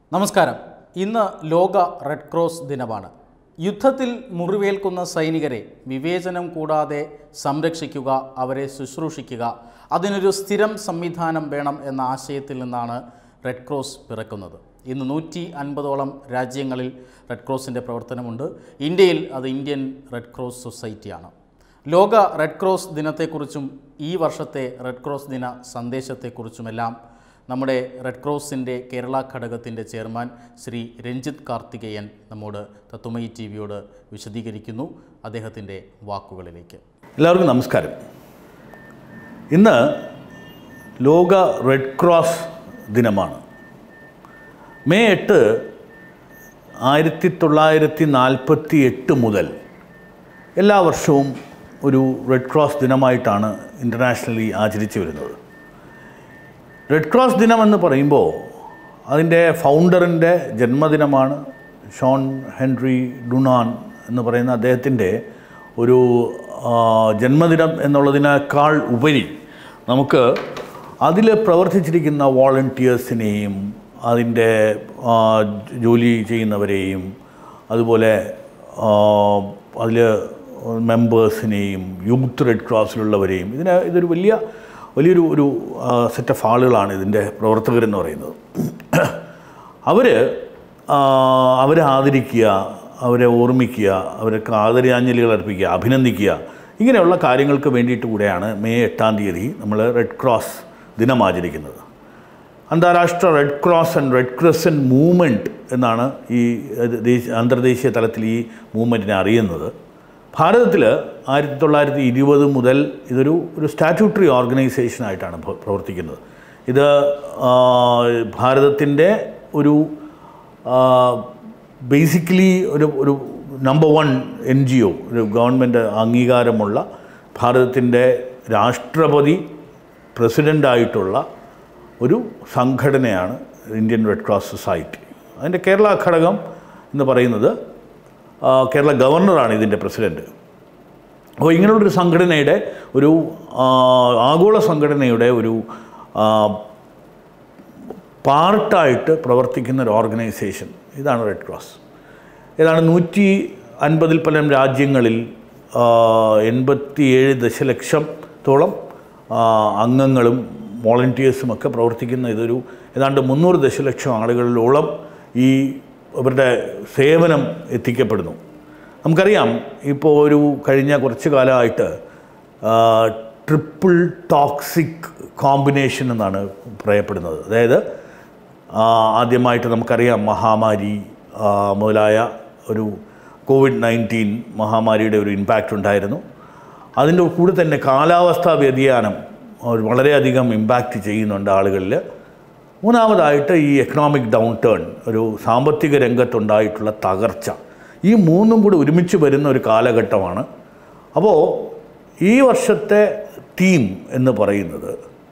നമസ്കാരം ഇന്ന് ലോക റെഡ് ക്രോസ് ദിനമാണ് യുദ്ധത്തിൽ മുറിവേൽക്കുന്ന സൈനികരെ വിവേചനം കൂടാതെ സംരക്ഷിക്കുക അവരെ ശുശ്രൂഷിക്കുക അതിനൊരു സ്ഥിരം സംവിധാനം വേണം എന്ന ആശയത്തിൽ നിന്നാണ് റെഡ് ക്രോസ് പിറക്കുന്നത് ഇന്ന് നൂറ്റി അൻപതോളം രാജ്യങ്ങളിൽ റെഡ് ക്രോസിൻ്റെ പ്രവർത്തനമുണ്ട് ഇന്ത്യയിൽ അത് ഇന്ത്യൻ റെഡ് ക്രോസ് സൊസൈറ്റിയാണ് ലോക റെഡ് ക്രോസ് ദിനത്തെക്കുറിച്ചും ഈ വർഷത്തെ റെഡ് ക്രോസ് ദിന സന്ദേശത്തെക്കുറിച്ചുമെല്ലാം നമ്മുടെ റെഡ് ക്രോസിൻ്റെ കേരള ഘടകത്തിൻ്റെ ചെയർമാൻ ശ്രീ രഞ്ജിത്ത് കാർത്തികേയൻ നമ്മോട് തത്തുമയി ടി വിയോട് വിശദീകരിക്കുന്നു അദ്ദേഹത്തിൻ്റെ വാക്കുകളിലേക്ക് എല്ലാവർക്കും നമസ്കാരം ഇന്ന് ലോക റെഡ് ക്രോസ് ദിനമാണ് മെയ് എട്ട് ആയിരത്തി തൊള്ളായിരത്തി നാൽപ്പത്തി എട്ട് മുതൽ എല്ലാ വർഷവും ഒരു റെഡ് ക്രോസ് ദിനമായിട്ടാണ് ഇൻ്റർനാഷണലി ആചരിച്ചു വരുന്നത് റെഡ് ക്രോസ് ദിനം എന്ന് പറയുമ്പോൾ അതിൻ്റെ ഫൗണ്ടറിൻ്റെ ജന്മദിനമാണ് ഷോൺ ഹെൻറി ഡുണാൻ എന്ന് പറയുന്ന അദ്ദേഹത്തിൻ്റെ ഒരു ആ, ജന്മദിനം എന്നുള്ളതിനേക്കാൾ ഉപരി നമുക്ക് അതിൽ പ്രവർത്തിച്ചിരിക്കുന്ന വോളണ്ടിയേഴ്സിനെയും അതിൻ്റെ ആ, ജോലി ചെയ്യുന്നവരെയും അതുപോലെ അതിൽ മെമ്പേഴ്സിനെയും യൂത്ത് റെഡ് ക്രോസിലുള്ളവരെയും ഇതിന് ഇതൊരു വലിയ വലിയൊരു ഒരു സെറ്റ് ഓഫ് ആളുകളാണ് ഇതിൻ്റെ പ്രവർത്തകരെന്ന് പറയുന്നത് അവർ അവരെ ആദരിക്കുക അവരെ ഓർമ്മിക്കുക അവർക്ക് ആദരാഞ്ജലികൾ അർപ്പിക്കുക അഭിനന്ദിക്കുക ഇങ്ങനെയുള്ള കാര്യങ്ങൾക്ക് വേണ്ടിയിട്ട് കൂടെയാണ് മെയ് എട്ടാം തീയതി നമ്മൾ റെഡ് ക്രോസ് ദിനം ആചരിക്കുന്നത് അന്താരാഷ്ട്ര red cross and red crescent movement എന്നാണ് ഈ ഏഹ്, ദേശീയ അന്തർദേശീയ തലത്തിൽ ഈ മൂവ്മെൻറ്റിനെ അറിയുന്നത് ഭാരതത്തിൽ ആയിരത്തി തൊള്ളായിരത്തി ഇരുപത് മുതൽ ഇതൊരു ഒരു സ്റ്റാറ്റ്യൂട്ടറി ഓർഗനൈസേഷനായിട്ടാണ് പ്ര- പ്രവർത്തിക്കുന്നത് ഇത് ആ, ഭാരതത്തിൻ്റെ ഒരു ബേസിക്കലി ഒരു ഒരു number one N G O ഒരു ഗവൺമെൻറ് അംഗീകാരമുള്ള ഭാരതത്തിൻ്റെ രാഷ്ട്രപതി പ്രസിഡൻ്റായിട്ടുള്ള ഒരു സംഘടനയാണ് ഇന്ത്യൻ റെഡ് ക്രോസ് സൊസൈറ്റി അതിൻ്റെ കേരള ഘടകം എന്ന് പറയുന്നത് ആ, കേരള ഗവർണറാണ് ഇതിൻ്റെ പ്രസിഡൻറ്റ് അപ്പോൾ ഇങ്ങനെയുള്ളൊരു സംഘടനയുടെ ഒരു ആ, ആഗോള സംഘടനയുടെ ഒരു ആ, പാർട്ടായിട്ട് പ്രവർത്തിക്കുന്ന ഒരു ഓർഗനൈസേഷൻ ഇതാണ് റെഡ് ക്രോസ് ഏതാണ്ട് നൂറ്റി അൻപതിൽ പരം രാജ്യങ്ങളിൽ ആ, എൺപത്തിയേഴ് ദശലക്ഷത്തോളം ആ, അംഗങ്ങളും വോളണ്ടിയേഴ്സും ഒക്കെ പ്രവർത്തിക്കുന്ന ഇതൊരു ഏതാണ്ട് മുന്നൂറ് ദശലക്ഷം ആളുകളിലോളം ഈ അവരുടെ സേവനം എത്തിക്കപ്പെടുന്നു നമുക്കറിയാം ഇപ്പോൾ ഒരു കഴിഞ്ഞ കുറച്ച് കാലമായിട്ട് ട്രിപ്പിൾ ടോക്സിക് കോമ്പിനേഷൻ എന്നാണ് പറയപ്പെടുന്നത് അതായത് ആ, ആദ്യമായിട്ട് നമുക്കറിയാം മഹാമാരി ആ, മുതലായ ഒരു കോവിഡ് നയൻറ്റീൻ മഹാമാരിയുടെ ഒരു ഇമ്പാക്റ്റ് ഉണ്ടായിരുന്നു അതിൻ്റെ കൂടെ തന്നെ കാലാവസ്ഥാ വ്യതിയാനം ഒരു വളരെയധികം ഇമ്പാക്റ്റ് ചെയ്യുന്നുണ്ട് ആളുകളിൽ മൂന്നാമതായിട്ട് ഈ എക്കണോമിക് ഡൗൺ ടേൺ ഒരു സാമ്പത്തിക രംഗത്തുണ്ടായിട്ടുള്ള തകർച്ച ഈ മൂന്നും കൂടി ഒരുമിച്ച് വരുന്ന ഒരു കാലഘട്ടമാണ് അപ്പോൾ ഈ വർഷത്തെ തീം എന്ന് പറയുന്നത്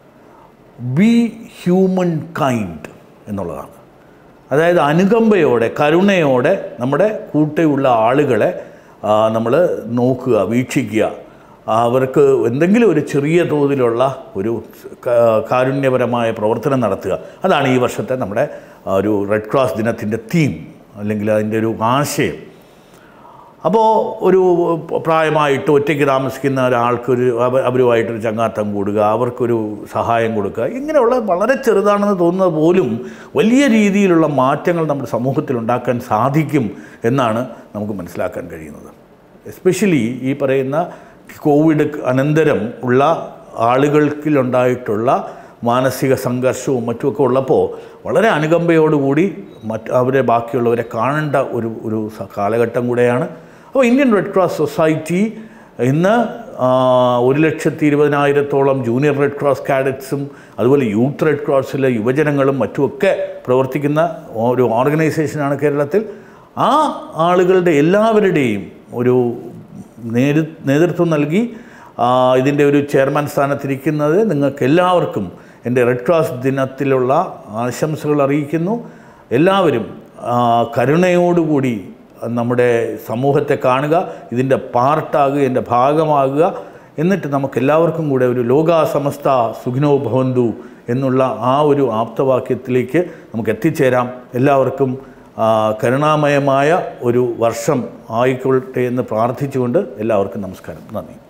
ബി ഹ്യൂമൻ കൈൻഡ് എന്നുള്ളതാണ് അതായത് അനുകമ്പയോടെ കരുണയോടെ നമ്മുടെ കൂടെയുള്ള ആളുകളെ നമ്മൾ നോക്കുക വീക്ഷിക്കുക അവർക്ക് എന്തെങ്കിലും ഒരു ചെറിയ തോതിലുള്ള ഒരു ക- കാരുണ്യപരമായ പ്രവർത്തനം നടത്തുക അതാണ് ഈ വർഷത്തെ നമ്മുടെ ആ, ഒരു റെഡ് ക്രോസ് ദിനത്തിൻ്റെ തീം അല്ലെങ്കിൽ അതിൻ്റെ ഒരു ആശയം അപ്പോൾ ഒരു പ്രായമായിട്ട് ഒറ്റയ്ക്ക് താമസിക്കുന്ന ഒരാൾക്കൊരു അവ- അവരുമായിട്ടൊരു ചങ്ങാത്തം കൂടുക അവർക്കൊരു സഹായം കൊടുക്കുക ഇങ്ങനെയുള്ള വളരെ ചെറുതാണെന്ന് തോന്നുന്നത് പോലും വലിയ രീതിയിലുള്ള മാറ്റങ്ങൾ നമ്മുടെ സമൂഹത്തിൽ ഉണ്ടാക്കാൻ സാധിക്കും എന്നാണ് നമുക്ക് മനസ്സിലാക്കാൻ കഴിയുന്നത് എസ്പെഷ്യലി ഈ പറയുന്ന കോവിഡ് അനന്തരം ഉള്ള ആളുകൾക്കിലുണ്ടായിട്ടുള്ള മാനസിക സംഘർഷവും മറ്റുമൊക്കെ ഉള്ളപ്പോൾ വളരെ അനുകമ്പയോടുകൂടി മറ്റ് അവരെ ബാക്കിയുള്ളവരെ കാണേണ്ട ഒരു ഒരു സ- കാലഘട്ടം കൂടെയാണ് അപ്പോൾ ഇന്ത്യൻ റെഡ് ക്രോസ് സൊസൈറ്റി ഇന്ന് ആ, ഒരു ലക്ഷത്തി ഇരുപതിനായിരത്തോളം ജൂനിയർ റെഡ് ക്രോസ് കാഡറ്റ്സും അതുപോലെ യൂത്ത് റെഡ് ക്രോസിലെ യുവജനങ്ങളും മറ്റുമൊക്കെ പ്രവർത്തിക്കുന്ന ഒരു ഓർഗനൈസേഷനാണ് കേരളത്തിൽ ആ ആളുകളുടെ എല്ലാവരുടെയും ഒരു നേതൃ നേതൃത്വം നൽകി ആ, ഇതിൻ്റെ ഒരു ചെയർമാൻ സ്ഥാനത്തിരിക്കുന്നത് നിങ്ങൾക്ക് എല്ലാവർക്കും എൻ്റെ റെഡ് ക്രോസ് ദിനത്തിലുള്ള ആശംസകൾ അറിയിക്കുന്നു എല്ലാവരും ആ, കരുണയോടുകൂടി നമ്മുടെ സമൂഹത്തെ കാണുക ഇതിൻ്റെ പാർട്ടാകുക ഇതിൻ്റെ ഭാഗമാകുക എന്നിട്ട് നമുക്ക് എല്ലാവർക്കും കൂടെ ഒരു ലോകാസമസ്ത സുഖിനോ ഭവന്തു എന്നുള്ള ആ ഒരു ആപ്തവാക്യത്തിലേക്ക് നമുക്ക് എത്തിച്ചേരാം എല്ലാവർക്കും ആ, കരുണാമയമായ ഒരു വർഷം ആയിക്കൊള്ളട്ടെ എന്ന് പ്രാർത്ഥിച്ചുകൊണ്ട് എല്ലാവർക്കും നമസ്കാരം നന്ദി